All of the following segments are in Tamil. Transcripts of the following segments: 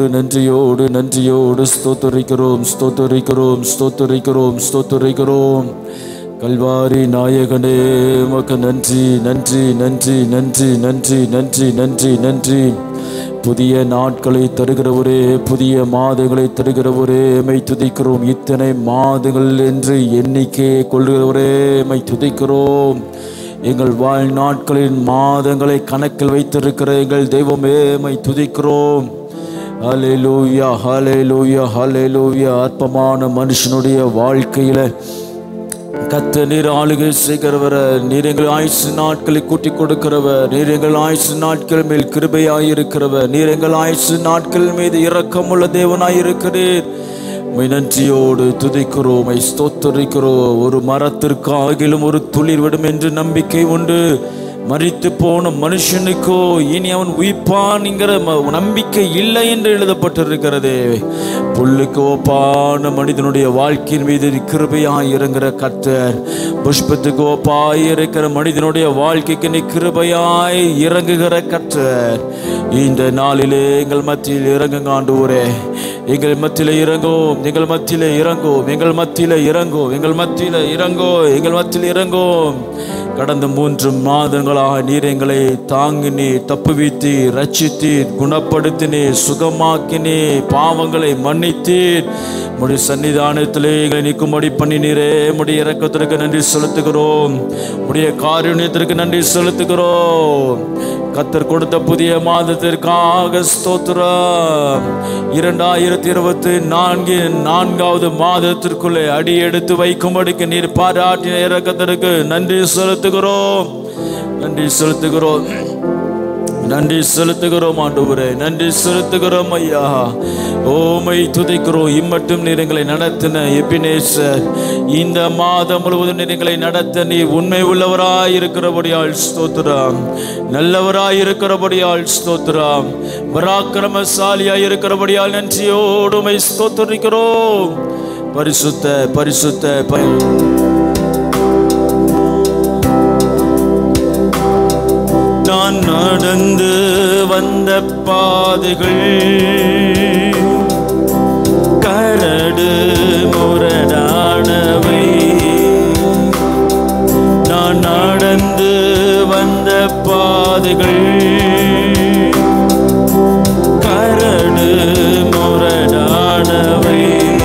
நன்றியோடு நன்றியோடு நன்றியோடு ஸ்தோத்தரிக்கிறோம் ஸ்தோத்தரிக்கிறோம் ஸ்தோத்தரிக்கிறோம் ஸ்தோத்தரிக்கிறோம் கல்வாரி நாயகனே உமக்கு நன்றி நன்றி நன்றி நன்றி நன்றி நன்றி நன்றி நன்றி புதிய நாட்களை தருகிறவரே புதிய மாதங்களை தருகிறவரே மை துதிக்கிறோம் இத்தனை மாதங்கள் என்று எண்ணிக்கையை கொள்கிறவரே மை துதிக்கிறோம் எங்கள் வாழ்நாட்களின் மாதங்களை கணக்கில் வைத்திருக்கிற எங்கள் தெய்வமே மை துதிக்கிறோம் ஹalleluya ஹalleluya ஹalleluya அற்பமான மனுஷனுடைய வாழ்க்கையில கத்த நீர் ஆளுகை செய்கிறவர் நீர் எங்கள் ஆயுசு நாட்களை கூட்டி கொடுக்கிறவர் நீர் எங்கள் ஆயுசு நாட்கள் மேல் கிருபையாய் இருக்கிறவர் நீர் எங்கள் ஆயுசு நாட்கள் மீது இரக்கமுள்ள தேவனாய் இருக்கிறீர் உம்மை நன்றியோடு துதிக்கிறோம் உம்மை ஸ்தோத்தரிக்கிறோம் ஒரு மரத்திற்கு ஆகிலும் ஒரு துளிர் விடும் என்று நம்பிக்கை உண்டு மரித்து போன மனுஷனுக்கோ இனி அவன் உயிர்ப்பான்ங்கிற ம- நம்பிக்கை இல்லை என்று எழுதப்பட்டிருக்கிறதே புல்லுக்கு ஒப்பான மனிதனுடைய வாழ்க்கையின் மீது கிருபையாய் இறங்குற கர்த்தர் புஷ்பத்துக்கு ஒப்பாய் இருக்கிற மனிதனுடைய வாழ்க்கைக்கு நீ கிருபையாய் இறங்குகிற கர்த்தர் இந்த நாளிலே எங்கள் மத்தியில் இறங்குங்க ஆண்டவரே எங்கள் மத்தியில இறங்கும் எங்கள் மத்தியில இறங்கும் எங்கள் மத்தியில இறங்கும் எங்கள் மத்தியில இறங்கோ எங்கள் மத்தியில் இறங்கும் கடந்த மூன்று மாதங்களாக நீர் எங்களை தாங்கினீர் தப்புவித்தீர் ரட்சித்தீர் குணப்படுத்தினீர் சுகமாக்கினீர் பாவங்களை மன்னித்தீர் முடி சன்னிதானத்திலே எங்களை நிற்கும்படி பண்ணினீரே முடி இறக்கத்திற்கு நன்றி செலுத்துகிறோம் முடிய காருண்யத்திற்கு நன்றி செலுத்துகிறோம் கத்தர் கொடுத்த புதிய மாதத்திற்காக ஸ்தோத்திரம் இரண்டாயிரத்தி இருபத்தி நான்கு நான்காவது மாதத்திற்குள்ளே அடி எடுத்து வைக்கும்படிக்கு நீர் பாராட்டின இறக்கத்திற்கு நன்றி செலுத்துகிறோம் நன்றி செலுத்துகிறோம் நன்றி செலுத்துகிறோம் ஆண்டவரே நன்றி செலுத்துகிறோம் ஐயா ஓமை துதிக்கிறோம் இம்மட்டும் நீர் எங்களை நடத்தின எபினேசர் இந்த மாதம் முழுவதும் நீர் எங்களை நடத்த நீ உண்மை உள்ளவராய் இருக்கிறபடியால் ஸ்தோத்திரம் நல்லவராய் இருக்கிறபடியால் ஸ்தோத்திரம் பராக்கிரமசாலியாய் இருக்கிறபடியால் நன்றியோடு உம்மை ஸ்தோத்தரிக்கிறோம் பரிசுத்த பரிசுத்த பரி நான் நடந்து வந்த பாதைகள் கரடு முரடானவை நான் நடந்து வந்த பாதைகள் கரடு முரடானவை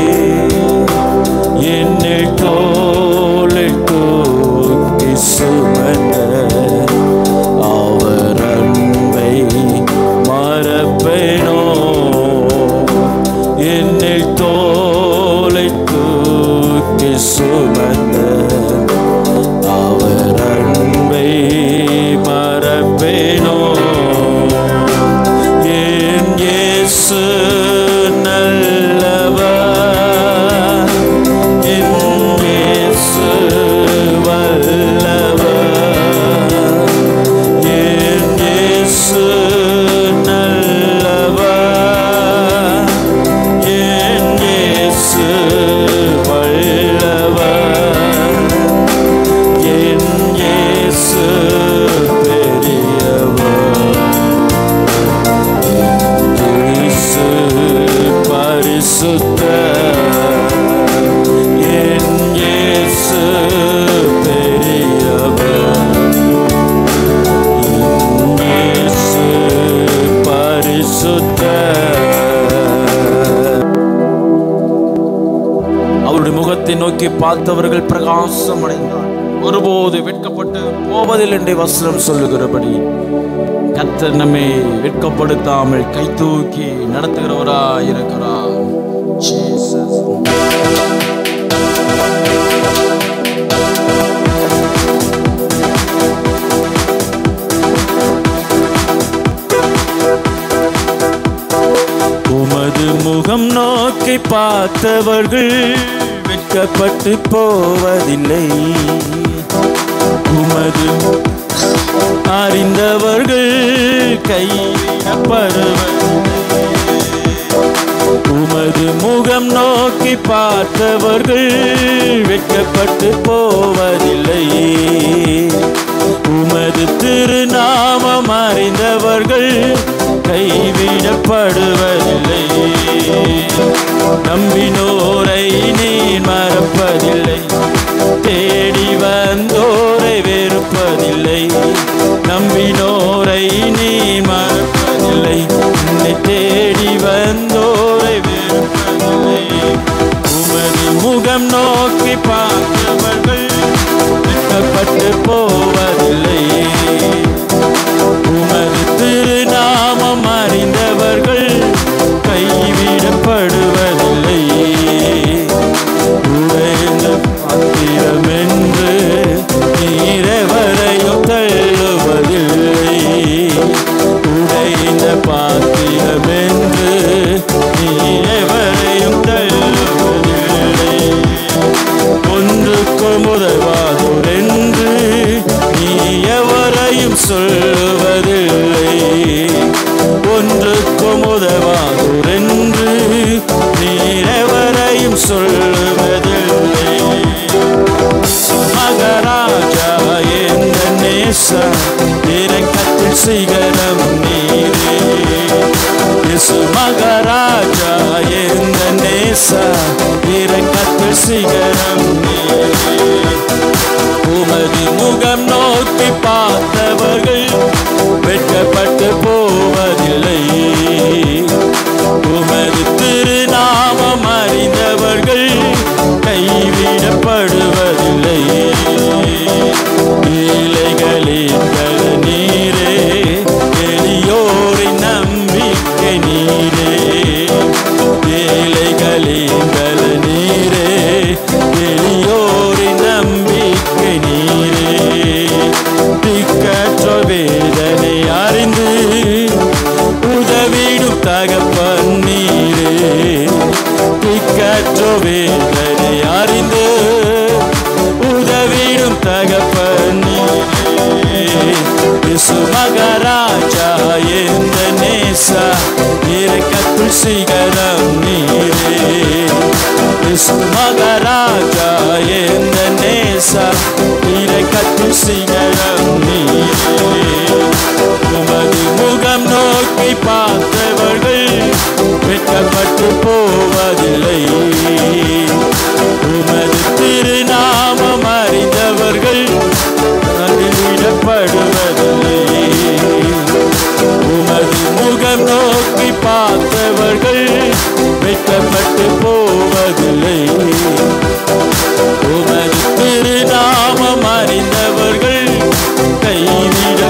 என்னில் தோலை தூக்கி சுமந்த அவர் அன்பை மறப்பேனோ என்னில் தோலை தூக்கி சுமந்த அவர் அன்பை மறப்பேனோ என் இயேசு நல்லவர் என் இயேசு வல்லவர் என் இயேசு நல்லவர் என் இயேசு வல்லவர் என் இயேசு பெரியவர் இயேசு பரிசுத்த என் இயேசு பெரியவர் என் இயேசு பரிசுத்த அவருடைய முகத்தை நோக்கி பார்த்தவர்கள் பிரகாசம் அடைந்தார் ஒருபோது வெட்கப்பட்டு போவதில் என்று வசனம் சொல்லுகிறபடி கர்த்தர் நம்மை வெட்கப்படுத்தாமல் கை தூக்கி நடத்துகிறவராய் இருக்கிறார் Jesus. உமது முகம் நோக்கி பார்த்தவர்கள் வெட்கப்பட்டு போவதில்லை உமது அறிந்தவர்கள் கைவிடப்படுவதில்லை உமது முகம் நோக்கி பார்த்தவர்கள் வெட்கப்பட்டு போவதில்லை உமது திருநாமம் அறிந்தவர்கள் கைவிடப்படுவதில்லை நம்பினோரை நீ மறப்பதில்லை தேடி வந்தோரை வெறுப்பதில்லை நம்பினோரை நீ மறப்பதில்லை உன்னை தேடி வந்தோரை வெறுப்பதில்லை உமது முகம் நோக்கி பார்த்தவர்கள் வெட்கப்பட்டு போவதில்லை உமது திருநாமம் அறிந்தவர்கள் கைவிடப்படுவதில்லை உடைந்த பாத்திரம் என்று நீரவரையும் தள்ளுவதில்லை உடைந்த பாத்திரம் என்று நீரவரையும் தள்ளுவதில்லை ஒன்றுக்கும் உதவாதோர் என்று நீ எவரையும் சொல்லுவதில்லை ஒன்றுக்கும் உதவாதோர் என்று நீ எவரையும் சொல்லுவதில்லை மகராஜா எந்த நேச இரக்கத்தில் சிகரம் நீரே இயேசு மகராஜா எந்த நேச இரக்கத்தில் சிகரம் நீரே உமது முகம் நோக்கி பார்த்தவர்கள் வெட்கப்பட்டு போவதில்லை உமது திருநாமம் அறிந்தவர்கள் கைவிடப்படுவதில்லை ஏழைகளின் பல நீரே எளியோரின் நம்பிக்கை நீரே ஏழைகளின் பல நீரே எளியோரின் நம்பிக்கை நீரே திக்கற்ற வேதனை அறிந்து உதவிடும் தகப்பன் நீரே திக்கற்ற வேதனை அறிந்து உதவிடும் தகப்பன் நீரே இயேசு மகராஜா எந்த நேசா இரக்கத்துள் சிகரம் நீரே இயேசு மகராஜா எந்த நேசா இரக்கத்துள் சிகரம் நீரே உமது முகம் நோக்கி பார்த்தவர்கள் வெட்கப்பட்டு போவதில்லை உமது திருநாமம் அறிந்தவர்கள் அறிவிடப்படுவதில்லை உமது முகம் நோக்கி பார்த்தவர்கள் வெட்கப்பட்டு போவதில்லை உமது திருநாமம் அறிந்தவர்கள் கைவிட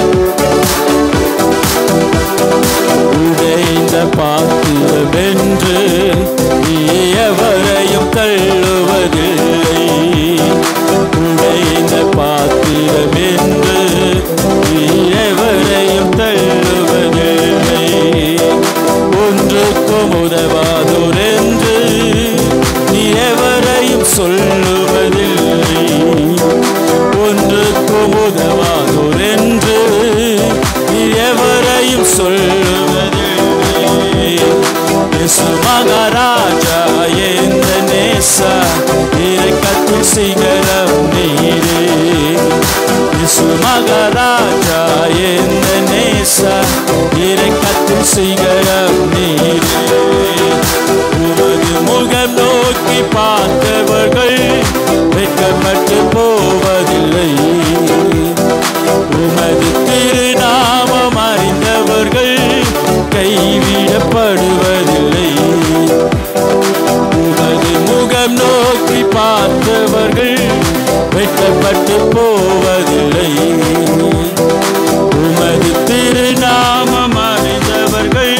உடைந்த பாத்திரம் என்று நீ எவரையும் தள்ளுவதில்லை உடைந்த பாத்திரம் என்று நீ எவரையும் தள்ளுவதில்லை ஒன்றுக்கும் உதவாதோர் என்று நீ எவரையும் சொல்லுவதில்லை ஒன்றுக்கும் உதவாதோர் என்று நீ எவரையும் சொல்லுவதில்லை இயேசு மகாராஜா எந்த நேசா இரக்கத்தில் சிகரம் நீரே இயேசு மகாராஜா எந்த நேசா இரக்கத்தில் சிகரம் நீரே உமது முகம் நோக்கி பார்த்தவர்கள் வெட்கப்பட்டு போவதில்லை உமது திருநாமம் அறிந்தவர்கள் கைவிடப்படுவதில்லை உமது முகம் நோக்கி பார்த்தவர்கள் வெட்கப்பட்டு போவதில்லை உமது திருநாமம் அறிந்தவர்கள்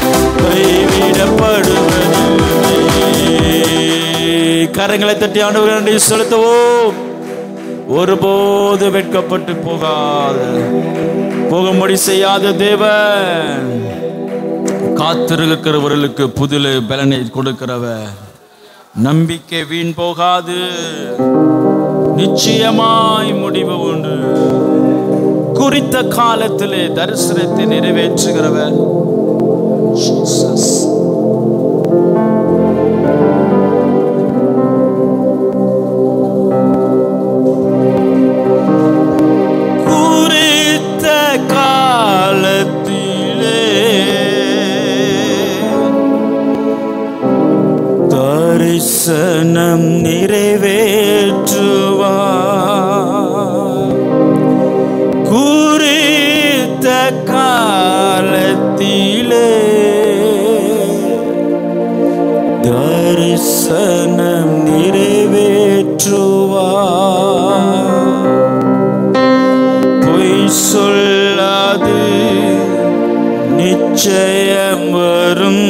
கைவிடப்படுவதில்லை கரங்களை தட்டி ஆண்டவர்கள் நன்றி செலுத்துவோம் ஒருபோது வெட்கப்பட்டு போகாத போகும்படி செய்யாத தேவன் காத்திருக்கிறவர்களுக்கு புதில பலனை கொடுக்கிறவர் நம்பிக்கை வீண் போகாது நிச்சயமாய் முடிவு உண்டு குறித்த காலத்திலே தரிசனத்தை நிறைவேற்றுகிறவர் Jesus. தரிசனம் நிறைவேற்றுவார் குறித்த காலத்திலே தரிசனம் நிறைவேற்றுவார் பொய் சொல்லாது நிச்சயம் வரும்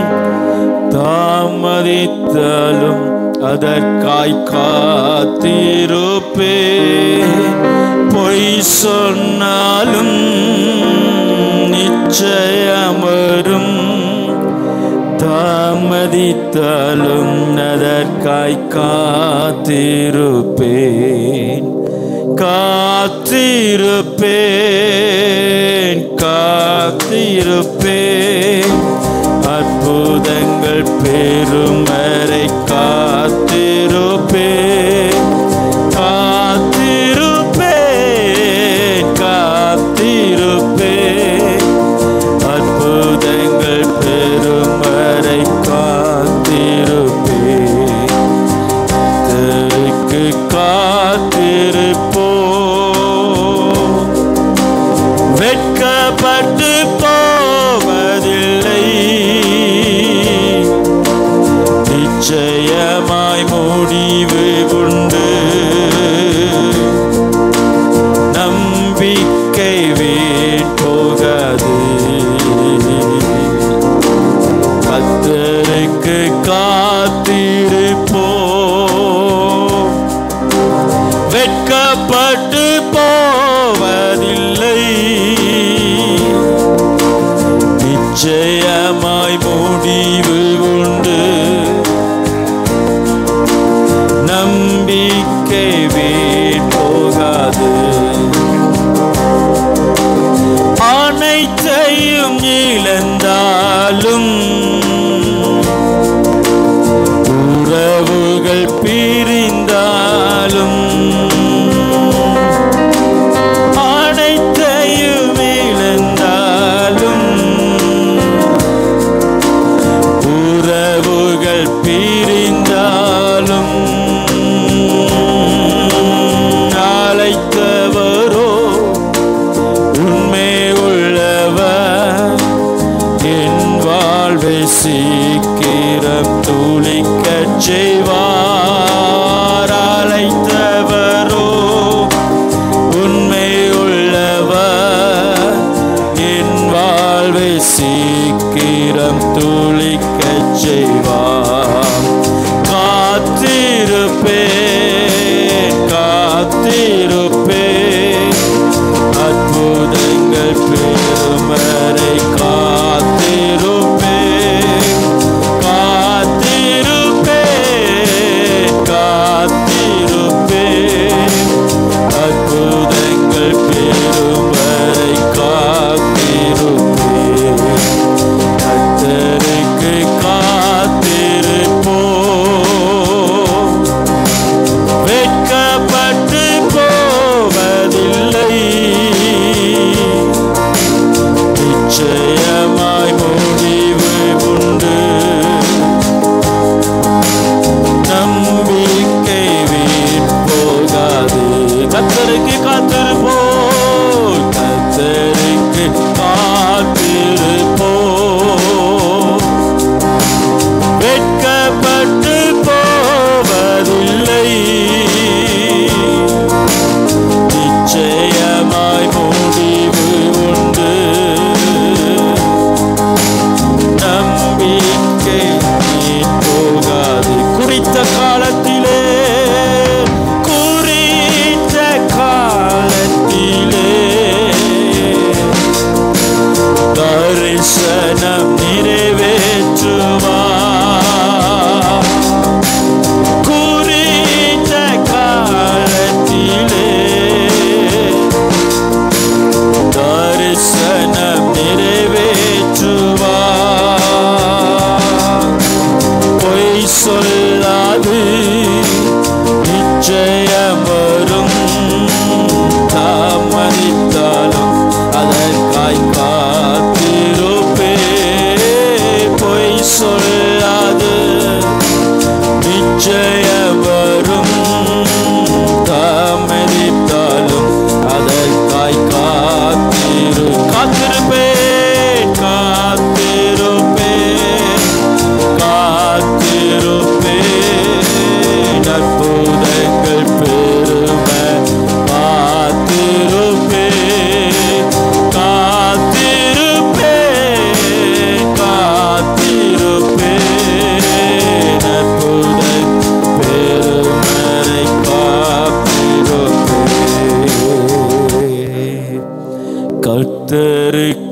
தாமதித்தாலும் அதற்காய் காத்திருப்பே பொய் சொன்னாலும் நிச்சயம் வரும் தாமதித்தாலும் அதற்காய் காத்திருப்பேன் காத்திருப்பேன் காத்திருப்பேன் அற்புதங்கள் பெருமறை காத்திருப்பேன் காத்திருப்பேன் காத்திருப்பேன் அற்புதங்கள் பெருமறை காத்திருப்பேன் கர்த்தருக்கு காத்திருப்போ வெட்கப்பட்டு போவதில்லை நிச்சயமாய் முடிவு உண்டு நம்பிக்கை வீண் போகாது கத்தருக்கு காத்திருப்போ வெட்கப்பட்டு போவதில்லை நிச்சயமாய் முடிவு உண்டு நம்பிக்கை வீண் போகாது அனைத்தையும் இழந்தாலும் உறவுகள் பிரிந்தாலும் அனைத்தையும் இழந்தாலும் உறவுகள் பிரிந்தாலும் அழைத்தவரோ உண்மை உள்ளவர் என் வாழ்வை சீக்கிரம் துளிக்கச் செய்வார் அழைத்தவரோ உண்மை உள்ளவர் என் வாழ்வை சீக்கிரம் துளிக்கச் செய்வார் காத்திருப்பேன் காத்திருப்பேன் அற்புதங்கள் பெருமறை காத்திருப்பேன் காத்திருப்பேன்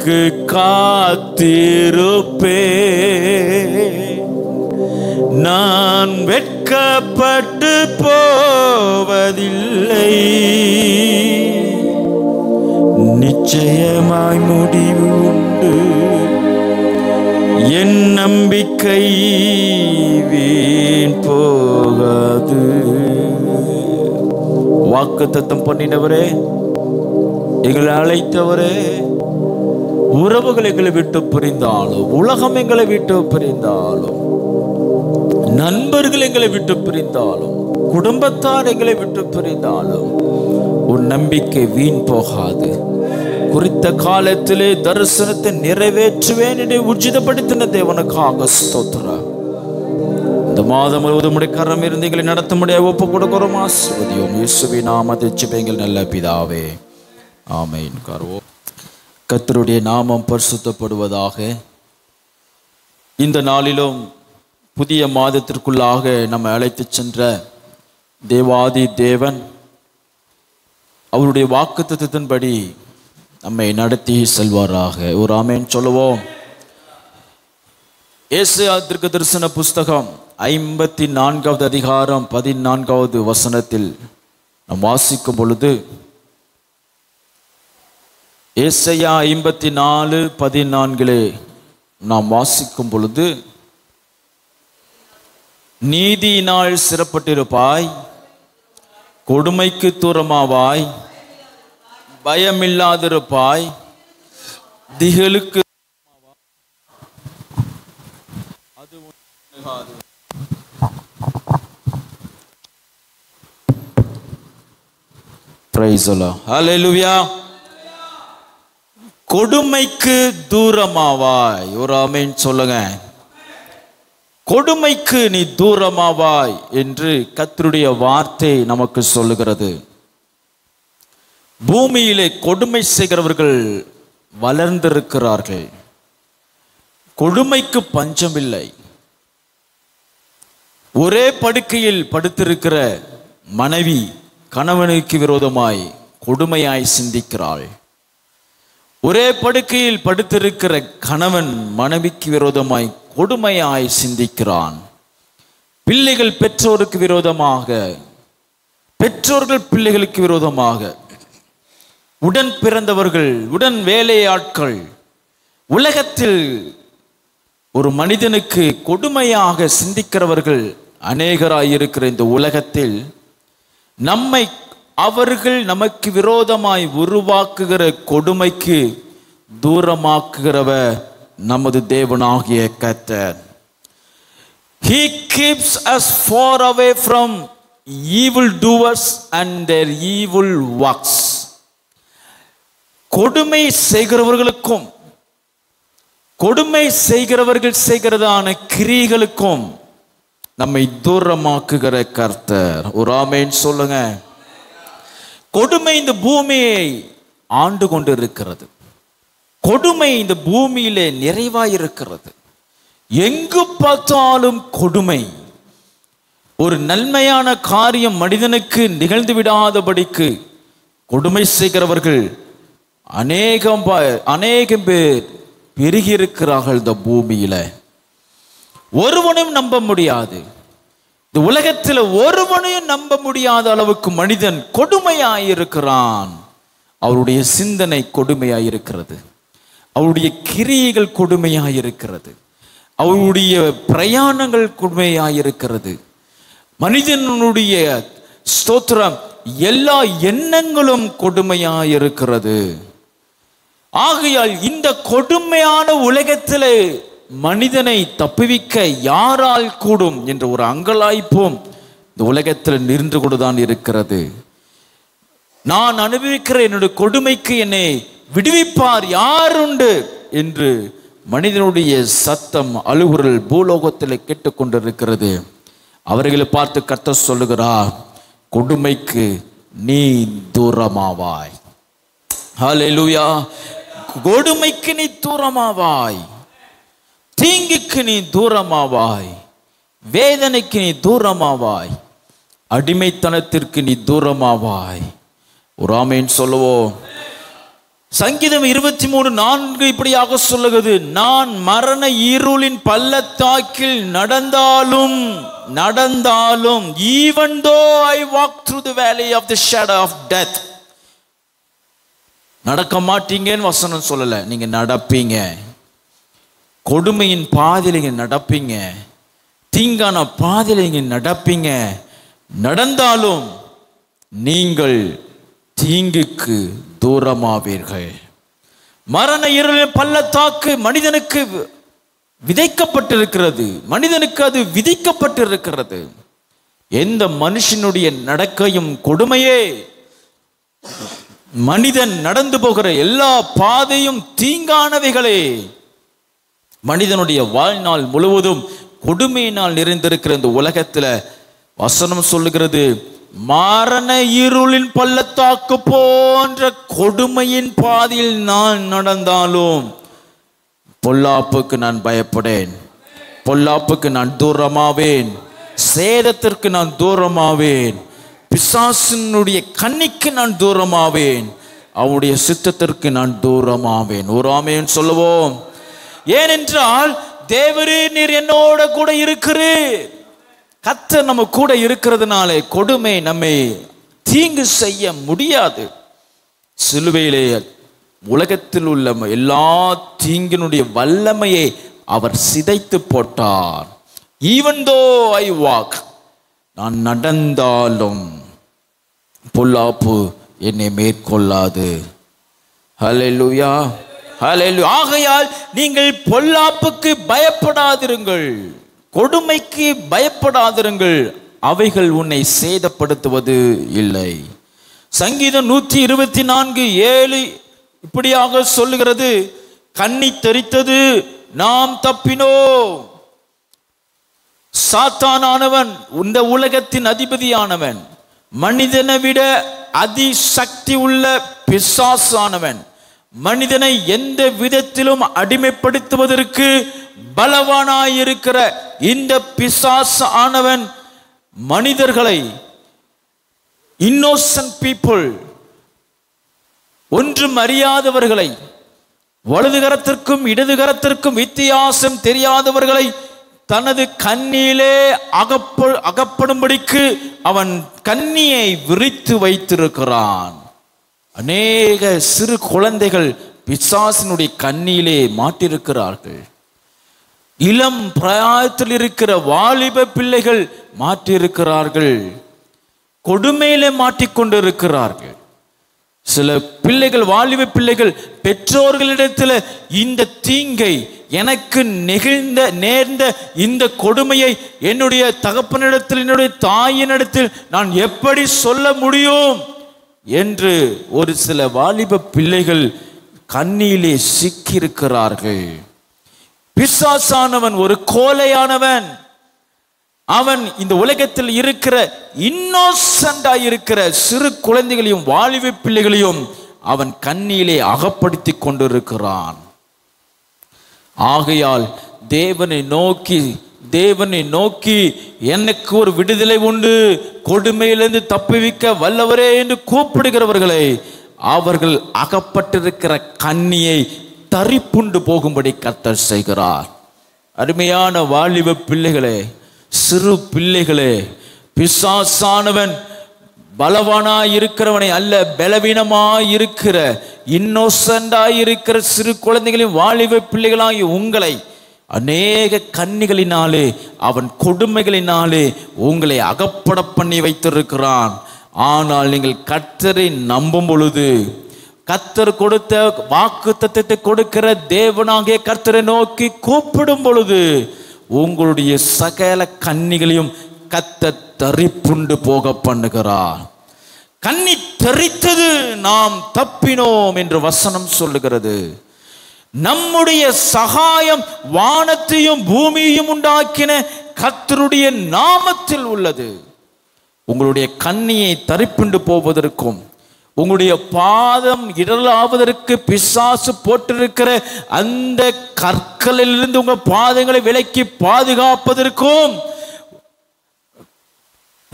உமக்கு காத்திருப்பே நான் வெட்கப்பட்டு போவதில்லை நிச்சயமாய் முடிவு உண்டு என் நம்பிக்கை வீண் போகாது வாக்கு தத்தம் பண்ணினவரே எங்களை அழைத்தவரே உறவுகள் எங்களை விட்டு பிரிந்தாலும் உலகம் எங்களை விட்டு பிரிந்தாலும் நண்பர்கள் எங்களை விட்டு பிரிந்தாலும் குடும்பத்தார் எங்களை விட்டு பிரிந்தாலும் உன் நம்பிக்கை வீண் போகாது குறித்த காலத்திலே தரிசனத்தை நிறைவேற்றுவேன் என்று உச்சிதப்படுத்தின தேவனுக்காக ஸ்தோத்திரம் இந்த மாதம் முழுவதும் உடைய கரம் இருந்து எங்களை நடத்த முடிய ஒப்பு கொடுக்கிறோம் ஆசிர்வதியோம் இயேசுவி நாமத்தை ஜெபங்கள் நல்ல பிதாவே ஆமென் கருவோ கர்த்தருடைய நாமம் பரிசுத்தப்படுவதாக இந்த நாளிலும் புதிய மாதத்திற்குள்ளாக நம்ம அழைத்து சென்ற தேவாதி தேவன் அவருடைய வாக்குத்தத்தின்படி நம்மை நடத்தி செல்வாராக ஒரு ஆமேன் சொல்லுவோம் ஏசையா தீர்க்க தரிசன புஸ்தகம் ஐம்பத்தி நான்காவது அதிகாரம் பதினான்காவது வசனத்தில் நாம் வாசிக்கும் பொழுது ஏசையா ஐம்பத்தி நாலு பதினான்கிலே நாம் வாசிக்கும் பொழுது நீதியினால் சிறப்பட்டிருப்பாய் கொடுமைக்கு தூரமாவாய் பயமில்லாதிருப்பாய் திகழுக்கு அது உண்டாகாது. Praise the Lord. Hallelujah. கொடுமைக்கு தூரமாவாய் ஒரு அமீன் சொல்லுங்க கொடுமைக்கு நீ தூரமாவாய் என்று கர்த்தருடைய வார்த்தை நமக்கு சொல்லுகிறது பூமியிலே கொடுமை செய்கிறவர்கள் வளர்ந்திருக்கிறார்கள் கொடுமைக்கு பஞ்சமில்லை ஒரே படுக்கையில் படுத்திருக்கிற மனைவி கணவனுக்கு விரோதமாய் கொடுமையாய் சிந்திக்கிறாள் ஒரே படுக்கையில் படுத்திருக்கிற கணவன் மனைவிக்கு விரோதமாய் கொடுமையாய் சிந்திக்கிறான் பிள்ளைகள் பெற்றோருக்கு விரோதமாக பெற்றோர்கள் பிள்ளைகளுக்கு விரோதமாக உடன் பிறந்தவர்கள் உடன் வேலையாட்கள் உலகத்தில் ஒரு மனிதனுக்கு கொடுமையாக சிந்திக்கிறவர்கள் அநேகராயிருக்கிற இந்த உலகத்தில் நம்மை அவர்கள் நமக்கு விரோதமாய் உருவாக்குகிற கொடுமைக்கு தூரமாக்குகிறவர் நமது தேவனாகிய கர்த்தர் He keeps us far away from evil doers and their evil works. கொடுமை செய்கிறவர்களுக்கும் கொடுமை செய்கிறவர்கள் செய்கிறதான கிரிகளுக்கும் நம்மை தூரமாக்குகிற கர்த்தர் ஒரு ஆமேன் சொல்லுங்க கொடுமை இந்த பூமியை ஆண்டு கொண்டு இருக்கிறது கொடுமை இந்த பூமியிலே நிறைவாயிருக்கிறது எங்கு பார்த்தாலும் கொடுமை ஒரு நன்மையான காரியம் மனிதனுக்கு நிகழ்ந்து விடாதபடிக்கு கொடுமை செய்கிறவர்கள் அநேகம் ப- அநேகம் பேர் பெருகி இருக்கிறார்கள் இந்த பூமியில ஒருவனும் நம்ப முடியாது இந்த உலகத்தில் ஒருவனையும் நம்ப முடியாத அளவுக்கு மனிதன் கொடுமையாயிருக்கிறான் அவருடைய சிந்தனை கொடுமையாயிருக்கிறது அவருடைய கிரியைகள் கொடுமையாயிருக்கிறது அவருடைய பிரயாணங்கள் கொடுமையாயிருக்கிறது மனிதனுடைய ஸ்தோத்திரம் எல்லா எண்ணங்களும் கொடுமையாயிருக்கிறது ஆகையால் இந்த கொடுமையான உலகத்திலே மனிதனை தப்புவிக்க யாரால் கூடும் என்ற ஒரு அங்கலாய்ப்பும் இந்த உலகத்தில் நின்று கொண்டுதான் இருக்கிறது நான் அனுபவிக்கிற என்னுடைய கொடுமைக்கு என்னை விடுவிப்பார் யார் உண்டு என்று மனிதனுடைய சத்தம் அழுகுரல் பூலோகத்தில் கேட்டுக்கொண்டிருக்கிறது அவர்களை பார்த்து கர்த்தர் சொல்லுகிறார் கொடுமைக்கு நீ தூரமாவாய் ஹalleluya கொடுமைக்கு நீ தூரமாவாய் தீங்குக்கு நீ தூரமாவாய் வேதனைக்கு நீ தூரமாவாய் அடிமைத்தனத்திற்கு நீ தூரமாவாய் ஒரு ஆமேன் சொல்லுவோம் சங்கீதம் இருபத்தி மூணு நான்கு இப்படியாக சொல்லுகிறது நான் மரண இருளின் பள்ளத்தாக்கில் நடந்தாலும் நடந்தாலும் even though I walk through the valley of the shadow of death நடக்க மாட்டீங்கன்னு வசனம் சொல்லல நீங்க நடப்பீங்க கொடுமையின் பாதையில நீங்க நடப்பீங்க தீங்கான பாதையில நீங்க நடப்பீங்க நடந்தாலும் நீங்கள் தீங்குக்கு தூரமாவீர்கள் மரண இருளின் பள்ளத்தாக்கு மனிதனுக்கு விதைக்கப்பட்டிருக்கிறது மனிதனுக்கு அது விதிக்கப்பட்டிருக்கிறது எந்த மனுஷனுடைய நடக்கையும் கொடுமையே மனிதன் நடந்து போகிற எல்லா பாதையும் தீங்கானவைகளே மனிதனுடைய வாழ்நாள் முழுவதும் கொடுமையினால் நிறைந்திருக்கிற இந்த உலகத்துல வசனம் சொல்லுகிறது மரண இருளின் பள்ளத்தாக்கு போன்ற கொடுமையின் பாதையில் நான் நடந்தாலும் பொல்லாப்புக்கு நான் பயப்படேன் பொல்லாப்புக்கு நான் தூரமாவேன் சேதத்திற்கு நான் தூரமாவேன் பிசாசினுடைய கண்ணிக்கு நான் தூரமாவேன் அவருடைய சித்தத்திற்கு நான் தூரமாவேன் ஒரு ஆமேன் சொல்லுவோம் ஏனென்றால் தேவரே நீர் என்னோட கூட இருக்கிறீர் கத்தர் நம்ம கூட இருக்கிறதுனால கொடுமை நம்மை தீங்கு செய்ய முடியாது சிலுவையிலே உலகத்தில் உள்ள எல்லா தீங்கினுடைய வல்லமையை அவர் சிதைத்து போட்டார் ஈவன் தோ ஐ வாக் நான் நடந்தாலும் பொல்லாப்பு என்னை மேற்கொள்ளாது ஹalleluya ஹalleluya ஆகையால் நீங்கள் பொல்லாப்புக்கு பயப்படாதிருங்கள் கொடுமைக்கு பயப்படாதிருங்கள் அவைகள் உன்னை சேதப்படுத்துவது இல்லை சங்கீதம் நூற்றி இருபத்தி நான்கு ஏழு இப்படியாக சொல்லுகிறது கண்ணி தெரித்தது நாம் தப்பினோ சாத்தானானவன் இந்த உலகத்தின் அதிபதியானவன் மனிதனை விட அதிசக்தி உள்ள பிசாசானவன் மனிதனை எந்த விதத்திலும் அடிமைப்படுத்துவதற்கு பலவானாயிருக்கிற இந்த பிசாசு ஆனவன் மனிதர்களை இன்னோசன்ட் பீப்புள் ஒன்றும் அறியாதவர்களை வலதுகரத்திற்கும் இடதுகரத்திற்கும் வித்தியாசம் தெரியாதவர்களை தனது கண்ணியிலே அகப்ப அகப்படும்படிக்கு அவன் கண்ணியை விரித்து வைத்திருக்கிறான் அநேக சிறு குழந்தைகள் பிசாசினுடைய கண்ணியிலே மாட்டிருக்கிறார்கள் இளம் பிராயத்தில் இருக்கிற வாலிப பிள்ளைகள் மாட்டிருக்கிறார்கள் கொடுமையிலே மாட்டிக்கொண்டிருக்கிறார்கள் சில பிள்ளைகள் வாலிப பிள்ளைகள் பெற்றோர்களிடத்தில் இந்த தீங்கை எனக்கு நெகிழ்ந்த நேர்ந்த இந்த கொடுமையை என்னுடைய தகப்பனிடத்தில் என்னுடைய தாயினிடத்தில் நான் எப்படி சொல்ல முடியும் என்று ஒரு சில வாலிப பிள்ளைகள் கண்ணியிலே சிக்கியிருக்கிறார்கள் பிசாசானவன் ஒரு கோலையானவன் அவன் இந்த உலகத்தில் இருக்கிற இன்னோசண்டா இருக்கிற சிறு குழந்தைகளையும் வாலிப பிள்ளைகளையும் அவன் கண்ணியிலே அகப்படுத்தி கொண்டிருக்கிறான் ஆகையால் தேவனை நோக்கி தேவனை நோக்கி எனக்கு ஒரு விடுதலை உண்டு கொடுமையிலிருந்து தப்புவிக்க வல்லவரே என்று கூப்பிடுகிறவர்களை அவர்கள் அகப்பட்டிருக்கிற கண்ணியை தரிப்புண்டு போகும்படி கர்த்தர் செய்கிறார் அருமையான வாலிப பிள்ளைகளே சிறு பிள்ளைகளே பிசாசானவன் பலவானாய் இருக்கிறவனை அல்ல பலவீனமாய் இருக்கிற இன்னோசண்டாய் இருக்கிற சிறு குழந்தைகளின் வாலிப பிள்ளைகளாகி உங்களை அநேக கன்னிகளினாலே அவன் கொடுமைகளினாலே உங்களை அகப்பட பண்ணி வைத்திருக்கிறான் ஆனால் நீங்கள் கர்த்தரை நம்பும் பொழுது கர்த்தர் கொடுத்த வாக்கு தத்தத்தை கொடுக்கிற தேவனாகிய கர்த்தரை நோக்கி கூப்பிடும் பொழுது உங்களுடைய சகல கன்னிகளையும் கத்த தரிப்புண்டு போக பண்ணுகிறார் கன்னி தெரித்தது நாம் தப்பினோம் என்று வசனம் சொல்லுகிறது நம்முடைய சகாயம் வானத்தையும் பூமியையும் உண்டாக்கின கர்த்தருடைய நாமத்தில் உள்ளது உங்களுடைய கண்ணியை தரிப்புண்டு போவதற்கும் உங்களுடைய பாதம் இடலாவதற்கு பிசாசு போட்டிருக்கிற அந்த கற்களிலிருந்து உங்க பாதங்களை விலக்கி பாதுகாப்பதற்கும்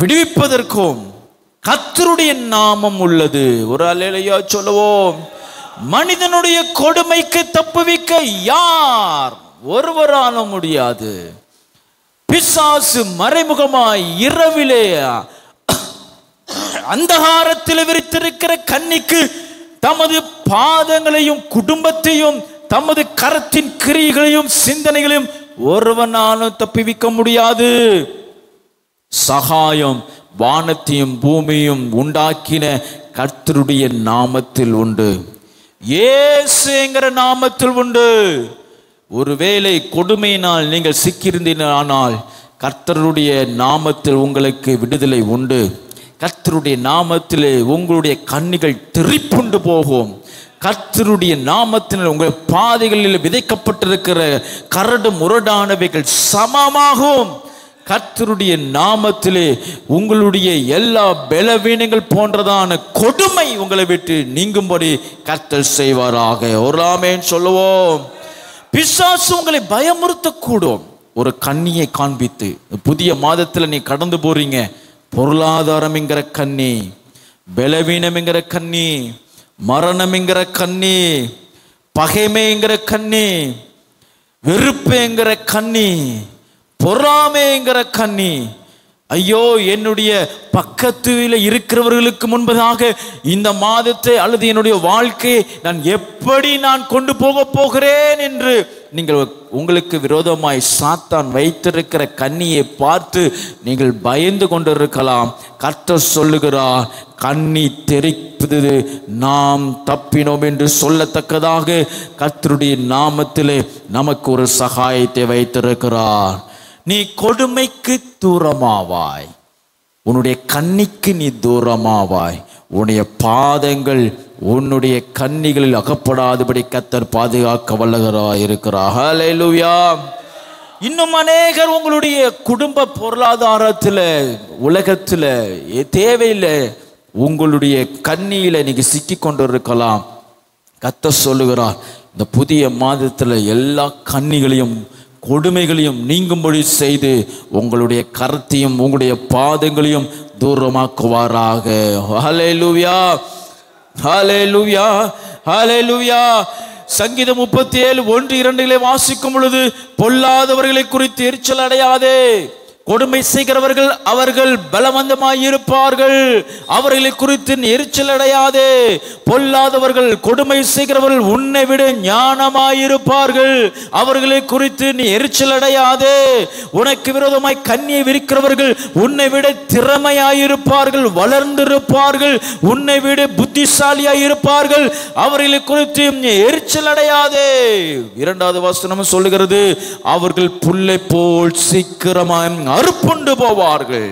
விடுவிப்பதற்கும் கர்த்தருடைய நாமம் உள்ளது ஒரு அலையிலையா சொல்லுவோம் மனிதனுடைய கொடுமைக்கு தப்புவிக்க யார் ஒருவரால முடியாது பிசாசு மறைமுகமாய் இரவிலே அந்தகாரத்தில் விரித்திருக்கிற கன்னிக்கு தமது பாதங்களையும் குடும்பத்தையும் தமது கரத்தின் கிரியைகளையும் சிந்தனைகளையும் ஒருவனாலும் தப்பிவிக்க முடியாது சகாயம் வானத்தையும் பூமியும் உண்டாக்கின கர்த்தருடைய நாமத்தில் உண்டு இயேசுங்கிற நாமத்தில் உண்டு ஒருவேளை கொடுமையினால் நீங்கள் சிக்கியிருந்தீர்களானால் கர்த்தருடைய நாமத்தில் உங்களுக்கு விடுதலை உண்டு கர்த்தருடைய நாமத்திலே உங்களுடைய கண்ணிகள் திரிப்புண்டு போகும் கர்த்தருடைய நாமத்தினால் உங்கள் பாதைகளில் விதைக்கப்பட்டிருக்கிற கரடு முரடானவைகள் சமமாகும் கர்த்தருடைய நாமத்திலே உங்களுடைய எல்லா பலவீனங்கள் போன்றதான கொடுமை உங்களை விட்டு நீங்கும்படி கர்த்தர் செய்வாராக ஒரு ஆமேன் சொல்லுவோம் பிசாசு உங்களை பயமுறுத்தக்கூடும் ஒரு கண்ணியை காண்பித்து புதிய மாதத்தில் நீ கடந்து போறீங்க பொருளாதாரம் என்கிற கண்ணி பலவீனம் என்கிற கண்ணி மரணம் என்கிற கண்ணி பகைமைங்கிற கண்ணி வெறுப்புங்கிற கண்ணி பொறாமைங்கிற கண்ணி ஐயோ என்னுடைய பக்கத்தில் இருக்கிறவர்களுக்கு முன்பதாக இந்த மாதத்தை அல்லது என்னுடைய வாழ்க்கையை நான் எப்படி நான் கொண்டு போக போகிறேன் என்று நீங்கள் உங்களுக்கு விரோதமாய் சாத்தான் வைத்திருக்கிற கண்ணியை பார்த்து நீங்கள் பயந்து கொண்டிருக்கலாம் கர்த்தர் சொல்லுகிறார் கண்ணி தெரிப்பது நாம் தப்பினோம் என்று சொல்லத்தக்கதாக கர்த்தருடைய நாமத்திலே நமக்கு ஒரு சகாயத்தை வைத்திருக்கிறார் நீ கொடுமைக்கு தூரமாவாய் உன்னுடைய கண்ணிக்கு நீ தூரமாவாய் உன்னுடைய பாதங்கள் உன்னுடைய கன்னிகளில் அகப்படாதபடி கத்தர் பாதுகாக்க வல்லகராய் இருக்கிறார் ஹalleluya இன்னும் அநேகர் உங்களுடைய குடும்ப பொருளாதாரத்தில் உலகத்தில் தேவையில்லை உங்களுடைய கண்ணியில நீங்க சிக்கி கொண்டிருக்கலாம் கத்த சொல்லுகிறார் இந்த புதிய மாதத்தில் எல்லா கன்னிகளையும் கொடுமைகளையும் நீங்கும்படி செய்து உங்களுடைய கரத்தையும் உங்களுடைய பாதங்களையும் தூரமாக்குவாராக ஹalleluya ஹalleluya ஹalleluya சங்கீதம் முப்பத்தி ஏழு ஒன்று இரண்டிலே வாசிக்கும் பொழுது பொல்லாதவர்களை குறித்து எரிச்சல் அடையாதே கொடுமை செய்கிறவர்கள் அவர்கள் பலவந்தமாய் இருப்பார்கள் அவர்களை குறித்து நீ எரிச்சல் அடையாதே பொல்லாதவர்கள் கொடுமை செய்கிறவர்கள் உன்னை விட ஞானமாய் இருப்பார்கள் அவர்களை குறித்து நீ எரிச்சல் அடையாதே உனக்கு விரோதமாய் கண்ணியை விரிக்கிறவர்கள் உன்னை விட திறமையாய் இருப்பார்கள் வளர்ந்திருப்பார்கள் உன்னை விட புத்திசாலியாய் இருப்பார்கள் அவர்களை குறித்து நீ எரிச்சல் அடையாதே இரண்டாவது வசனம் சொல்லுகிறது அவர்கள் புல்லை போல் சீக்கிரமாய் அறுப்புண்டு போவார்கள்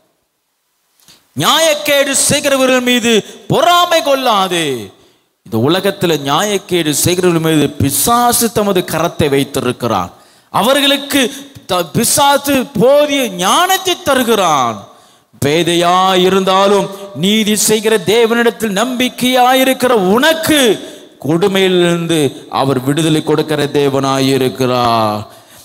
நியாயக்கேடு செய்கிறவர்கள் மீது பொறாமை கொள்ளாதே இந்த உலகத்தில் நியாயக்கேடு செய்கிறவர்கள் மீது பிசாசு தமது கரத்தை வைத்திருக்கிறான் அவர்களுக்கு த- பிசாசு போதிய ஞானத்தை தருகிறான் பேதையா இருந்தாலும் நீதி செய்கிற தேவனிடத்தில் நம்பிக்கையாயிருக்கிற உனக்கு கொடுமையிலிருந்து அவர் விடுதலை கொடுக்கிற தேவனாயிருக்கிறார்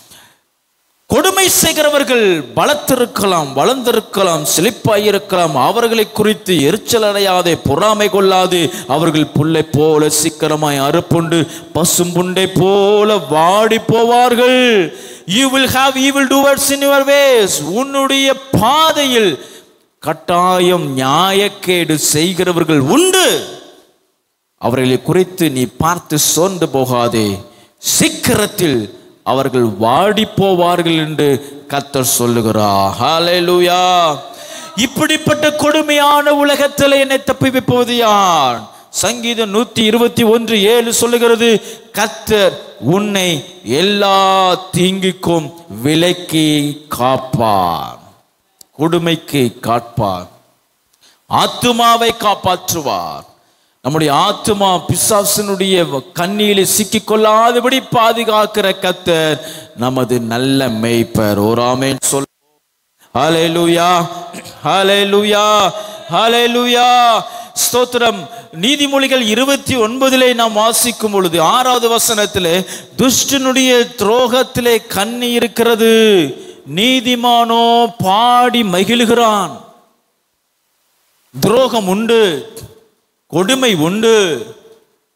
கொடுமை செய்கிறவர்கள் பலத்திருக்கலாம் வளர்ந்திருக்கலாம் செழிப்பாயிருக்கலாம் அவர்களை குறித்து எரிச்சல் அடையாதே பொறாமை கொள்ளாது அவர்கள் புல்லை போல சீக்கிரமாய் அறுப்புண்டு பசும்புண்டை போல வாடி போவார்கள் you will have evil doers in your ways உன்னுடைய பாதையில் கட்டாயம் நியாயக்கேடு செய்கிறவர்கள் உண்டு அவர்களை குறித்து நீ பார்த்து சோர்ந்து போகாதே சீக்கிரத்தில் அவர்கள் வாடி போவார்கள் என்று கர்த்தர் சொல்லுகிறார் ஹalleluya இப்படிப்பட்ட கொடுமையான உலகத்தில் என்னை தப்பிவிப்பது யார் சங்கீதம் நூத்தி இருபத்தி ஒன்று ஏழு சொல்லுகிறது கர்த்தர் உன்னை எல்லா தீங்குக்கும் விலக்கி காப்பார் கொடுமைக்கு காப்பார் ஆத்துமாவை காப்பாற்றுவார் நம்முடைய ஆத்துமா பிசாசனுடைய கண்ணியிலே சிக்கிக் கொள்ளாதபடி பாதுகாக்கிற கத்தர் நமது நல்ல மேய்ப்பர் ஓராமேன் சொல் ஹalleluya ஹalleluya ஹalleluya ஸ்தோத்திரம் நீதிமொழிகள் இருபத்தி ஒன்பதிலே நாம் வாசிக்கும் பொழுது ஆறாவது வசனத்திலே துஷ்டனுடைய துரோகத்திலே கண்ணி இருக்கிறது நீதிமானோ பாடி மகிழுகிறான் துரோகம் உண்டு கொடுமை உண்டு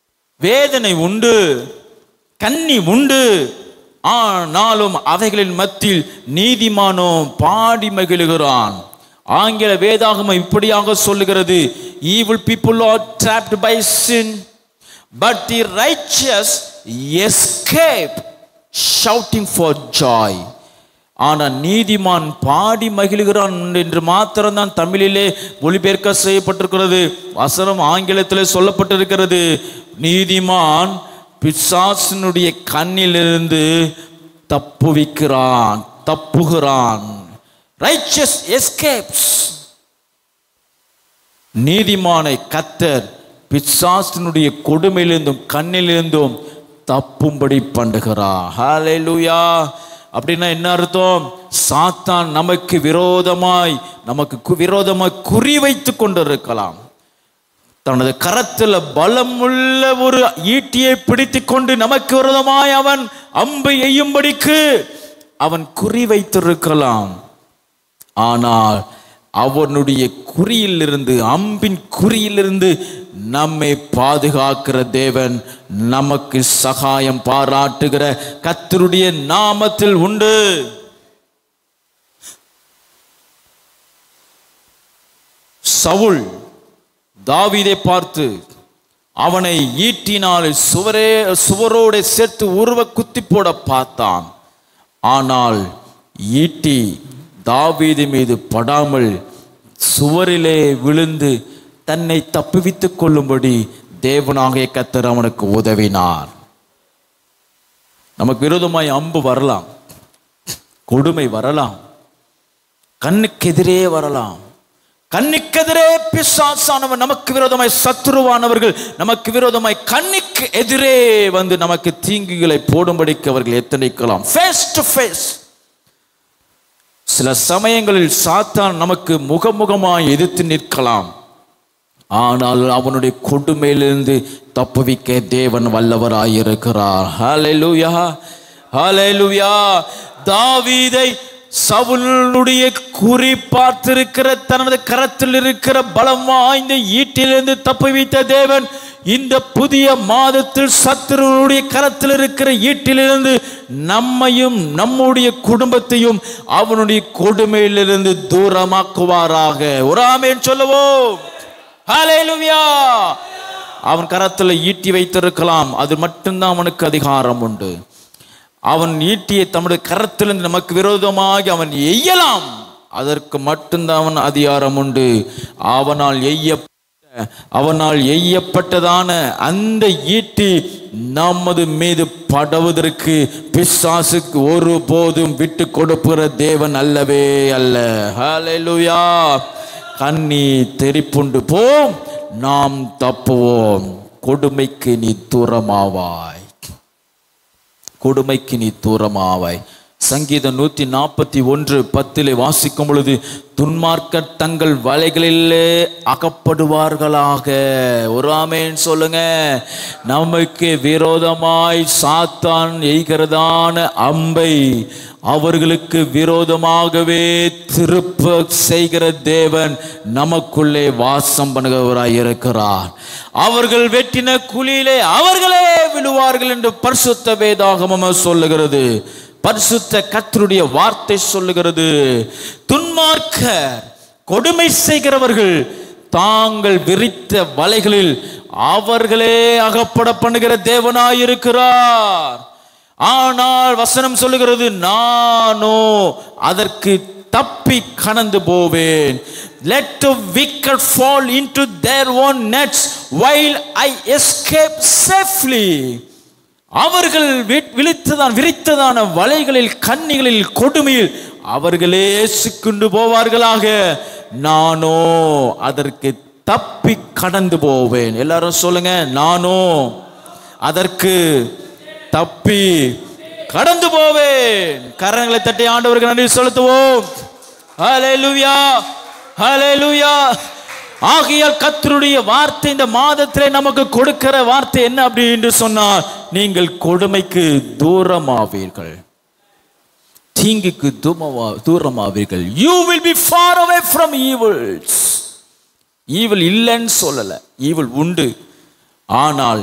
வேதனை உண்டு கன்னி உண்டு ஆனாலும் அவைகளின் மத்தியில் நீதிமானோ பாடி மகிழுகிறான் ஆங்கில வேதாகமம் இப்படியாக சொல்லுகிறது evil people are trapped by sin but the righteous escape shouting for joy ஆனா நீதிமான் பாடி மகிழுகிறான் என்று மாத்திரம்தான் தமிழிலே மொழிபெயர்க்க செய்யப்பட்டிருக்கிறது வசனம் ஆங்கிலத்தில் சொல்லப்பட்டிருக்கிறது நீதிமான் பிசாசினுடைய கண்ணிலிருந்து தப்புவிக்கிறான் தப்புகிறான் ரைச்சஸ் எஸ்கேப்ஸ் நீதிமானை கத்தர் பிசாசினுடைய கொடுமையிலிருந்தும் கண்ணிலிருந்தும் தப்பும்படி பண்ணுகிறார் ஹalleluya அப்படின்னா என்ன அர்த்தம் சாத்தான் நமக்கு விரோதமாய் நமக்கு கு- விரோதமாய் குறிவைத்து கொண்டிருக்கலாம் தனது கரத்தில் பலமுள்ள ஒரு ஈட்டியை பிடித்து கொண்டு நமக்கு விரோதமாய் அவன் அம்பு எய்யும்படிக்கு அவன் குறிவைத்திருக்கலாம் ஆனால் அவனுடைய குறியிலிருந்து அம்பின் குறியிலிருந்து நம்மை பாதுகாக்கிற தேவன் நமக்கு சகாயம் பாராட்டுகிற கத்தருடைய நாமத்தில் உண்டு சவுல் தாவீதை பார்த்து அவனை ஈட்டினால் சுவரே சுவரோடு சேர்த்து உருவ குத்தி போட பார்த்தான் ஆனால் ஈட்டி தாவீது மீது படாமல் சுவரிலே விழுந்து தன்னை தப்புவித்துக் கொள்ளும்படி தேவனாகிய கத்தர் அவனுக்கு உதவினார் நமக்கு விரோதமாய் அம்பு வரலாம் கொடுமை வரலாம் கண்ணுக்கு எதிரே வரலாம் கண்ணுக்கெதிரே பிசாசானவன் நமக்கு விரோதமாய் சத்துருவானவர்கள் நமக்கு விரோதமாய் கண்ணுக்கு எதிரே வந்து நமக்கு தீங்குகளை போடும்படிக்கு அவர்கள் எத்தனைக்கலாம் ஃபேஸ் டு ஃபேஸ் சில சமயங்களில் சாத்தான் நமக்கு முகமுகமாய் எதிர்த்து நிற்கலாம் ஆனால் அவனுடைய கொடுமையிலிருந்து தப்புவிக்க தேவன் வல்லவராயிருக்கிறார் ஹalleluya ஹalleluya தாவீதை சவுலுடைய குறி பார்த்திருக்கிற தனது கரத்தில் இருக்கிற பலம் வாய்ந்த ஈட்டிலிருந்து தப்புவித்த தேவன் இந்த புதிய மாதத்தில் சத்துருடைய கரத்தில் இருக்கிற ஈட்டிலிருந்து நம்மையும் நம்முடைய குடும்பத்தையும் அவனுடைய கொடுமையிலிருந்து தூரமாக்குவாராக ஒரு ஆமேன் சொல்லுவோம் ஹalleluya அவன் கரத்தில் ஈட்டி வைத்திருக்கலாம் அது மட்டும்தான் அவனுக்கு அதிகாரம் உண்டு அவன் ஈட்டியை தம்முடைய கரத்திலிருந்து நமக்கு விரோதமாக அவன் எய்யலாம் அதற்கு மட்டும்தான் அவன் அதிகாரம் உண்டு அவனால் எய்ய அவனால் எய்யப்பட்டதான அந்த ஈட்டி நமது மீது படுவதற்கு பிசாசுக்கு ஒருபோதும் விட்டு கொடுக்கிற தேவன் அல்லவே அல்ல ஹalleluya கண்ணி தெரிப்புண்டு போம் நாம் தப்புவோம் கொடுமைக்கு நீ தூரமாவாய் கொடுமைக்கு நீ தூரமாவாய் சங்கீதம் நூத்தி நாற்பத்தி ஒன்று பத்திலே வாசிக்கும் பொழுது துன்மார்க்கர் தங்கள் வலைகளிலே அகப்படுவார்களாக ஒரு ஆமேன் சொல்லுங்க நமக்கு விரோதமாய் சாத்தான் எய்கிறதான அம்பை அவர்களுக்கு விரோதமாகவே திருப்ப செய்கிற தேவன் நமக்குள்ளே வாசம் பண்ணுகிறவராய் இருக்கிறார் அவர்கள் வெட்டின குழியிலே அவர்களே விழுவார்கள் என்று பரிசுத்த வேதாகமம் சொல்லுகிறது பரிசுத்த கர்த்தருடைய வார்த்தை சொல்லுகிறது துன்மார்க்கர் கொடுமை செய்கிறவர்கள் தாங்கள் விரித்த வலைகளில் அவர்களே அகப்பட பண்ணுகிற தேவனாயிருக்கிறார் ஆனால் வசனம் சொல்லுகிறது நானோ அதற்கு தப்பி கடந்து போவேன் let the wicked fall into their own nets while i escape safely அவர்கள் வி- விழித்ததான் விரித்ததான வலைகளில் கண்ணிகளில் கொடுமையில் அவர்களே சிக்குண்டு போவார்களாக நானோ அதற்கு தப்பி கடந்து போவேன் எல்லாரும் சொல்லுங்க நானோ அதற்கு தப்பி கடந்து போவேன் கரங்களை தட்டி ஆண்டவருக்கு நன்றி செலுத்துவோம் ஹalleluya ஹalleluya ஆகையால் கர்த்தருடைய வார்த்தை இந்த மாதத்திலே நமக்கு கொடுக்கிற வார்த்தை என்ன அப்படி என்று சொன்னால் நீங்கள் கொடுமைக்கு தூரமாவீர்கள் தீங்குக்கு தூரமா தூரமாவீர்கள் you will be far away from evils evil இல்லைன்னு சொல்லல ஈவில் உண்டு ஆனால்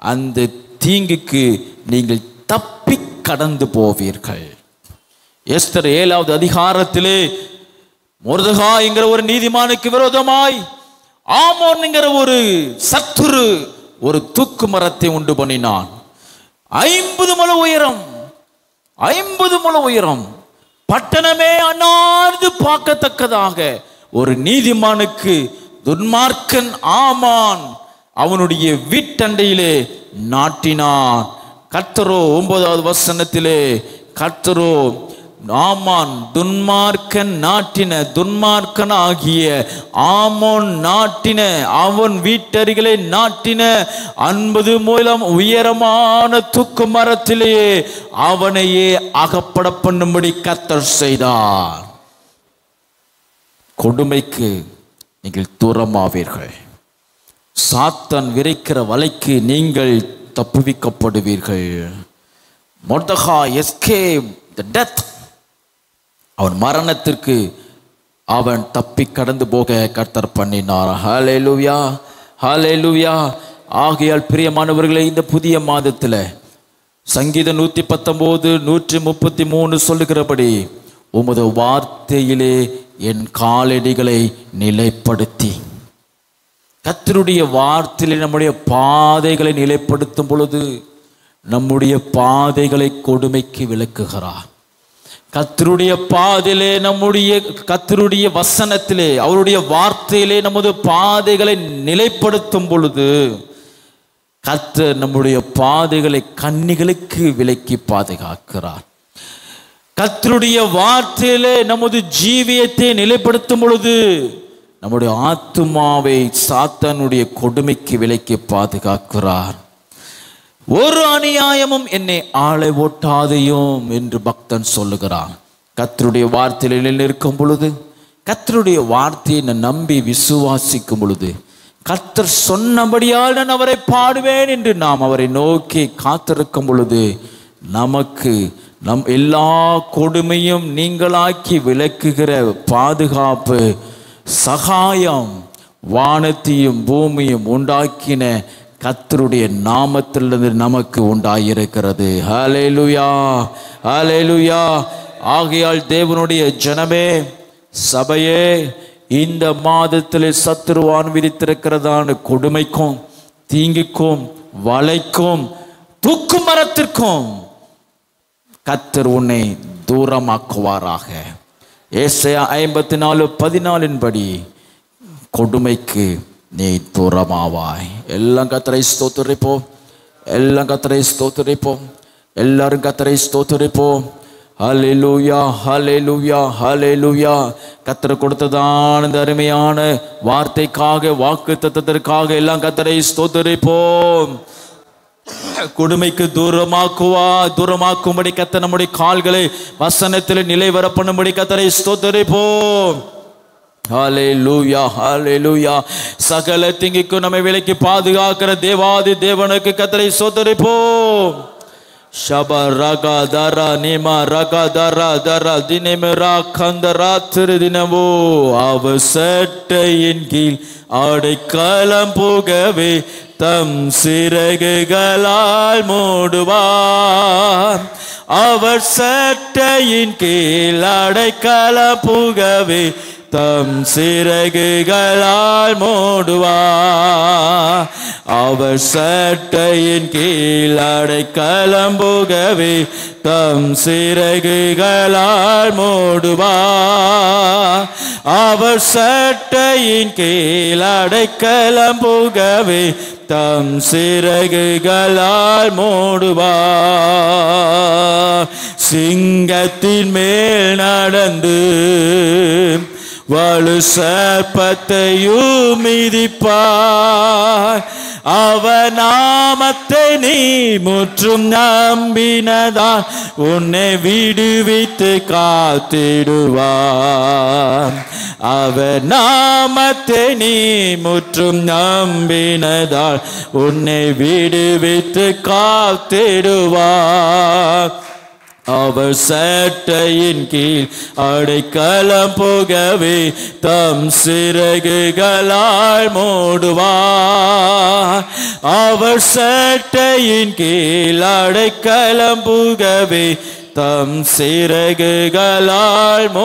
அந்த தீங்குக்கு நீங்கள் தப்பி கடந்து போவீர்கள் எஸ்தர் ஏழாவது அதிகாரத்திலே முருதகா என்கிற ஒரு நீதிமானுக்கு விரோதமாய் ஆமோன் என்கிற ஒரு சத்துரு ஒரு தூக்கு மரத்தை உண்டு பண்ணினான் ஐம்பது முழ உயரம் ஐம்பது முழ உயரம் பட்டணமே அண்ணாந்து பார்க்கத்தக்கதாக ஒரு நீதிமானுக்கு துன்மார்க்கன் ஆமான் அவனுடைய வீட்டண்டையிலே நாட்டினான் கர்த்தரோ ஒன்பதாவது வசனத்திலே கர்த்தரோ ஆமான் துன்மார்க்கன் நாட்டின துன்மார்க்கன் ஆகிய ஆமோன் நாட்டின அவன் வீட்டருகிலே நாட்டின அன்பது மூலம் உயரமான தூக்கு மரத்திலேயே அவனையே அகப்பட பண்ணும்படி கர்த்தர் செய்தார் கொடுமைக்கு நீங்கள் தூரமாவீர்கள் சாத்தான் விரைக்கிற வலைக்கு நீங்கள் தப்புவிக்கப்படுவீர்கள் மொர்தகா எஸ்கேப் த டெத் அவன் மரணத்திற்கு அவன் தப்பி கடந்து போக கர்த்தர் பண்ணினார் ஹalleluya ஹalleluya ஆகையால் பிரியமானவர்களே இந்த புதிய மாதத்தில் சங்கீதம் நூற்றி பத்தொம்போது நூற்றி முப்பத்தி மூணு சொல்லுகிறபடி உமது வார்த்தையிலே என் காலடிகளை நிலைப்படுத்தி கர்த்தருடைய வார்த்தையிலே நம்முடைய பாதைகளை நிலைப்படுத்தும் பொழுது நம்முடைய பாதைகளை கொடுமைக்கு விளக்குகிறார் கத்தருடைய பாதையிலே நம்முடைய கத்தருடைய வசனத்திலே அவருடைய வார்த்தையிலே நமது பாதைகளை நிலைப்படுத்தும் பொழுது கர்த்தர் நம்முடைய பாதைகளை கன்னிகளுக்கு விலக்கி பாதுகாக்கிறார் கர்த்தருடைய வார்த்தையிலே நமது ஜீவியத்தை நிலைப்படுத்தும் பொழுது நம்முடைய ஆத்துமாவை சாத்தானுடைய கொடுமைக்கு விலக்கி பாதுகாக்கிறார் ஒரு அநியாயமும் என்னை ஆளை ஓட்டாதையும் என்று பக்தன் சொல்லுகிறான் கத்தருடைய வார்த்தையில் இருக்கும் பொழுது கத்தருடைய வார்த்தையை நான் நம்பி விசுவாசிக்கும் பொழுது கர்த்தர் சொன்னபடியால் நான் அவரை பாடுவேன் என்று நாம் அவரை நோக்கி காத்திருக்கும் பொழுது நமக்கு நம் எல்லா கொடுமையும் நீங்களாக்கி விளக்குகிற பாதுகாப்பு சகாயம் வானத்தையும் பூமியும் உண்டாக்கின கத்தருடைய நாமத்திலிருந்து நமக்கு உண்டாயிருக்கிறது ஹalleluya ஹalleluya ஆகையால் தேவனுடைய ஜனமே சபையே இந்த மாதத்தில் சத்துருவான் விதித்திருக்கிறதான கொடுமைக்கும் தீங்குக்கும் வலைக்கும் தூக்கு மரத்திற்கும் கத்தர் உன்னை தூரமாக்குவாராக ஏசையா ஐம்பத்தி நாலு பதினாலின் படி கொடுமைக்கு நீ தூரமாவாய் எல்லாம் கத்தரை ஸ்தோத்தரிப்போம் எல்லாம் கத்தரை ஸ்தோத்தரிப்போம் எல்லாரும் கத்தரை ஸ்தோத்தரிப்போம் ஹalleluya ஹalleluya ஹalleluya கத்தர் கொடுத்ததான இந்த அருமையான வார்த்தைக்காக வாக்கு தத்தத்திற்காக எல்லாம் கத்தரை ஸ்தோத்தரிப்போம் கொடுமைக்கு தூரமாக்குவா தூரமாக்கும்படி கத்த நம்முடைய கால்களை வசனத்தில் நிலை வர பண்ணும்படி கத்தரை ஸ்தோத்தரிப்போம் ஹalleluya ஹalleluya சகல திங்கிக்கும் நம்மை விலக்கி பாதுகாக்கிற தேவாதி தேவனுக்கு கத்தரை ஸ்தோத்தரிப்போம் ಶಬ ರಗ ದರ ನಿಮ ರಗ ದರ ದರ ದಿನಮಿರ ಕಂದರ திருதினவோ அவ சட்டையின் கீழ் அடைக்கலம் புகவே தம் சிறகுகளால் மூடுவார் அவர் சட்டையின் கீழ் அடைக்கலம் புகவே தம் சிறகுகளால் மூடுவார் அவர் சட்டையின் கீழ் அடைக்கலம் புகவே தம் சிறகுகளால் மூடுவார் அவர் சட்டையின் கீழ் அடைக்கலம் புகவே தம் சிறகுகளால் மூடுவார் சிங்கத்தின் மேல் நடந்து வலு சர்ப்பத்தையும் மிதிப்பார் அவ நாமத்தை நீ முற்றும் நம்பினதான் உன்னை விடுவித்து காத்திடுவார் அவ நாமத்தை நீ முற்றும் நம்பினதால் உன்னை விடுவித்து காத்திடுவார் அவர் சட்டையின் கீழ் அடைக்கலம் போகவே தம் சிறகுகளால் மூடுவார் அவர் சட்டையின் கீழ் அடைக்கலம் புகவே தம் சிறகுகளால்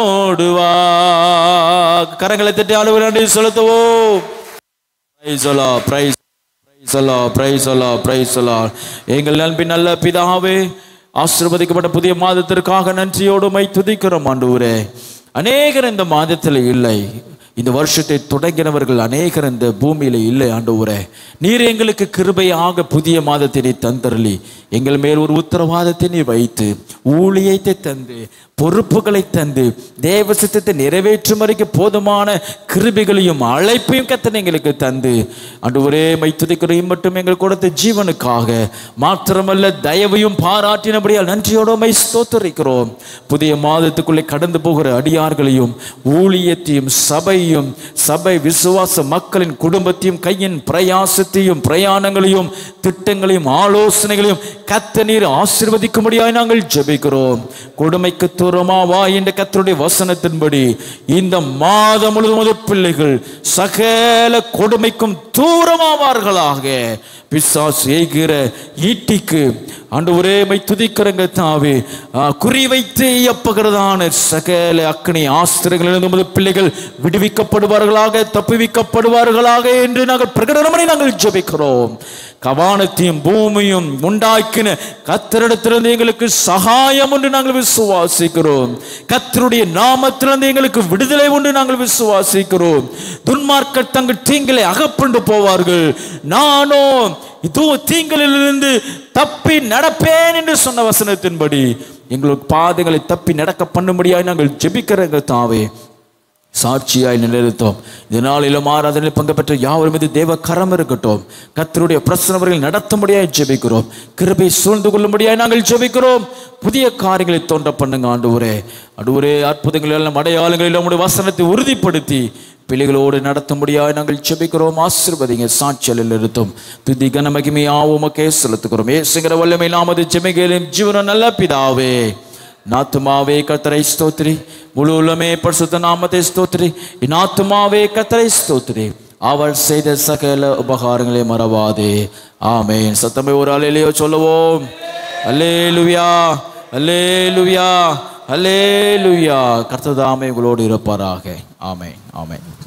மூடுவார் கரங்களை தட்டி ஆளுவர் நன்றி செலுத்துவோம் Praise the Lord, praise Praise the Lord, praise the Lord, praise the Lord. எங்கள் அன்பின் நல்ல பிதாவே ஆசீர்வதிக்கப்பட்ட புதிய மாதத்திற்காக நன்றியோடு மை துதிக்கிறோம் ஆண்டவரே அநேகர் இந்த மாதத்தில் இல்லை இந்த வருஷத்தை தொடங்கினவர்கள் அநேகர் இந்த பூமியில இல்லை ஆண்டவரே நீர் எங்களுக்கு கிருபையாக புதிய மாதத்தை நீ தந்தரளி எங்கள் மேல் ஒரு உத்தரவாதத்தை நீ வைத்து ஊழியத்தை தந்து பொறுப்புகளை தந்து தேவ சித்தத்தை நிறைவேற்றும் வரைக்கும் போதுமான கிருபைகளையும் அழைப்பையும் கத்தனை எங்களுக்கு தந்து அன்று ஒரே மைத்துதிக்கிறையும் மட்டும் எங்கள் கொடுத்த ஜீவனுக்காக மாத்திரமல்ல தயவையும் பாராட்டினபடியால் நன்றியோட மை ஸ்தோத்தரிக்கிறோம் புதிய மாதத்துக்குள்ளே கடந்து போகிற அடியார்களையும் ஊழியத்தையும் சபையும் சபை விசுவாச மக்களின் குடும்பத்தையும் கையின் பிரயாசத்தையும் பிரயாணங்களையும் திட்டங்களையும் ஆலோசனைகளையும் கத்த நீர் ஆசீர்வதிக்கும்படியாய் நாங்கள் ஜெபிக்கிறோம் கொடுமைக்கு தூரமா வா என்ற கத்தருடைய வசனத்தின்படி இந்த மாதம் முழுவதும் உமது பிள்ளைகள் சகல கொடுமைக்கும் தூரமாவார்களாக பிசாசு ஏகிற ஈட்டிக்கு ஆண்டு ஒரே மை துதிக்கிறங்க தாவே ஆ, குறி வைத்து எப்புகிறதான சகல அக்னி ஆஸ்திரங்களிலிருந்து உமது பிள்ளைகள் விடுவிக்கப்படுவார்களாக தப்புவிக்கப்படுவார்களாக என்று நாங்கள் பிரகடனமனை நாங்கள் ஜெபிக்கிறோம் கவானத்தையும் பூமியும் உண்டாக்கின கத்தரிடத்திலிருந்து எங்களுக்கு சகாயம் என்று நாங்கள் விசுவாசிக்கிறோம் கத்தருடைய நாமத்திலிருந்து எங்களுக்கு விடுதலை உண்டு நாங்கள் விசுவாசிக்கிறோம் துன்மார்க்கர் தங்கள் தீங்களை அகப்பண்டு போவார்கள் நானோ இதோ தீங்களிலிருந்து தப்பி நடப்பேன் என்று சொன்ன வசனத்தின்படி எங்களுக்கு பாதைகளை தப்பி நடக்க பண்ணும்படியாய் நாங்கள் ஜெபிக்கிறங்க தாவே சாட்சியாய் நிலைநிறுத்தோம் இந்த நாளிலும் ஆராதனை பங்கு பெற்ற யாவரும் மீது தேவ கரம் இருக்கட்டும் கத்தருடைய பிரச்சனைகளை நடத்தும்படியாய் ஜெபிக்கிறோம் கிருபை சூழ்ந்து கொள்ளும்படியாய் நாங்கள் ஜெபிக்கிறோம் புதிய காரியங்களை தோன்ற பண்ணுங்க ஆண்டவரே ஆண்டவரே அற்புதங்கள் எல்லாம் அடையாளங்களில் நம்முடைய வசனத்தை உறுதிப்படுத்தி பிள்ளைகளோடு நடத்தும்படியாய் நாங்கள் ஜெபிக்கிறோம் ஆசீர்வதிங்க சாட்சியலில் நிறுத்தும் துதி கனமகிமையாவுமக்கே செலுத்துகிறோம் ஏசுகிற வல்லமை நாமது ஜெமிகளும் ஜீவன நல்ல பிதாவே நாத்துமாவே கத்தரை ஸ்தோத்ரி முழு உள்ளமே பரிசுத்த நாமத்தை ஸ்தோத்ரி என் ஆத்துமாவே கத்தரை ஸ்தோத்ரி அவர் செய்த சகல உபகாரங்களை மறவாதே ஆமென் சத்தமே ஒரு அலையிலையோ சொல்லுவோம் அல்லேலுயா அல்லேலுயா அல்லேலுயா கர்த்ததாமே உங்களோடு இருப்பாராக ஆமென் ஆமென்